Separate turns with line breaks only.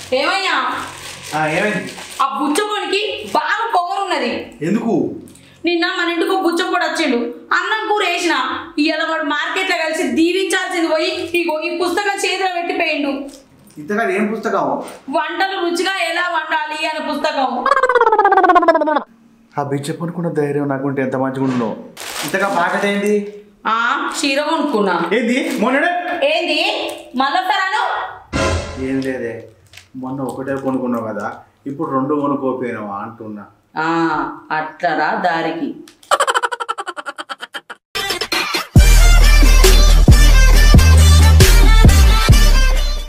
ఏమయ్యా
ఆ, ఏమైంది
ఆ బుచ్చపోనికి బాగా పొగరున్నది
ఎందుకు
నిన్న మన ఇంటికి ఒక బుచ్చపోడు వచ్చిండు అన్నం కూర వేసిన ఇవాళ వాడు మార్కెట్లో కలిసి దీవించాల్సింది పోయి ఇగో ఈ పుస్తకం చేతిలో పెట్టిపోయిండు
ఇంతగా ఏం పుస్తకం
వంటలు రుచిగా ఎలా వండాలి అనే పుస్తకం
ఆ బిచ్చ పనుకున్న ధైర్యం నాకుంటే ఎంత మంచిగా ఉండునో ఇంతగా పాకెట్ ఏంది
ఆ చీర కొనుక్కున్నా
ఏంది మొన్నడే
ఏంది మళ్ళొస్తారాను
ఏం లేదే మొన్న ఒకటే కొనుక్కున్నావు కదా ఇప్పుడు రెండు కొనుక్కోపోయినావా అంటున్నా
ఆ అట్లరా దారికి